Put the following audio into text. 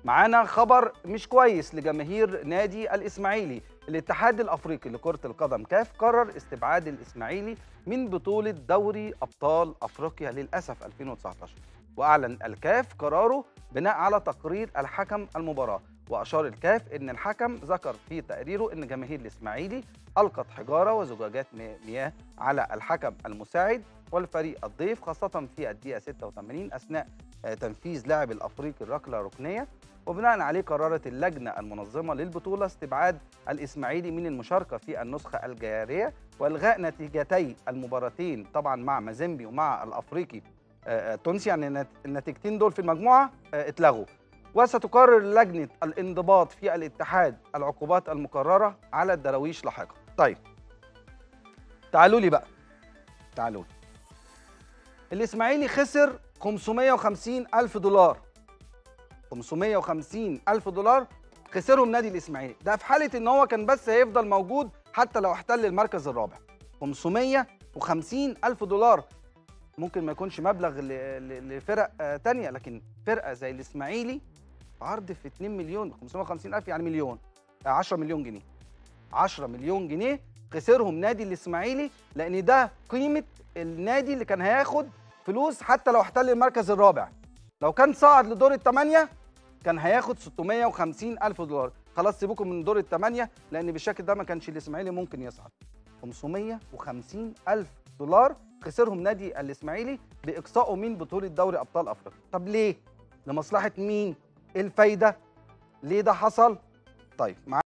معانا خبر مش كويس لجماهير نادي الاسماعيلي الاتحاد الافريقي لكره القدم كاف قرر استبعاد الاسماعيلي من بطوله دوري ابطال افريقيا للاسف 2019 واعلن الكاف قراره بناء على تقرير الحكم المباراه واشار الكاف ان الحكم ذكر في تقريره ان جماهير الاسماعيلي القت حجاره وزجاجات مياه على الحكم المساعد والفريق الضيف خاصه في الدقيقه 86 اثناء تنفيذ لاعب الافريقي الركله ركنيه وبناء عليه قررت اللجنه المنظمه للبطوله استبعاد الاسماعيلي من المشاركه في النسخه الجاريه والغاء نتيجتي المباراتين طبعا مع مازيمبي ومع الافريقي التونسي يعني النتيجتين دول في المجموعه اتلغوا وستقرر لجنه الانضباط في الاتحاد العقوبات المقرره على الدراويش لاحقا طيب تعالوا لي بقى تعالوا لي الاسماعيلي خسر 550 ألف دولار 550 ألف دولار خسرهم نادي الإسماعيلي ده في حالة إن هو كان بس هيفضل موجود حتى لو احتل المركز الرابع 550 ألف دولار ممكن ما يكونش مبلغ لفرق تانية لكن فرقة زي الإسماعيلي عرض في 2 مليون 550 ألف يعني مليون 10 مليون جنيه 10 مليون جنيه خسرهم نادي الإسماعيلي لأن ده قيمة النادي اللي كان هياخد فلوس حتى لو احتل المركز الرابع لو كان صعد لدور الثمانية كان هياخد 650 ألف دولار خلاص سيبوكم من دور الثمانية لأن بالشكل ده ما كانش الإسماعيلي ممكن يصعد 550 ألف دولار خسرهم نادي الإسماعيلي بإقصائه من بطولة دوري أبطال أفريقيا طب ليه؟ لمصلحة مين؟ إيه الفايدة؟ ليه ده حصل؟ طيب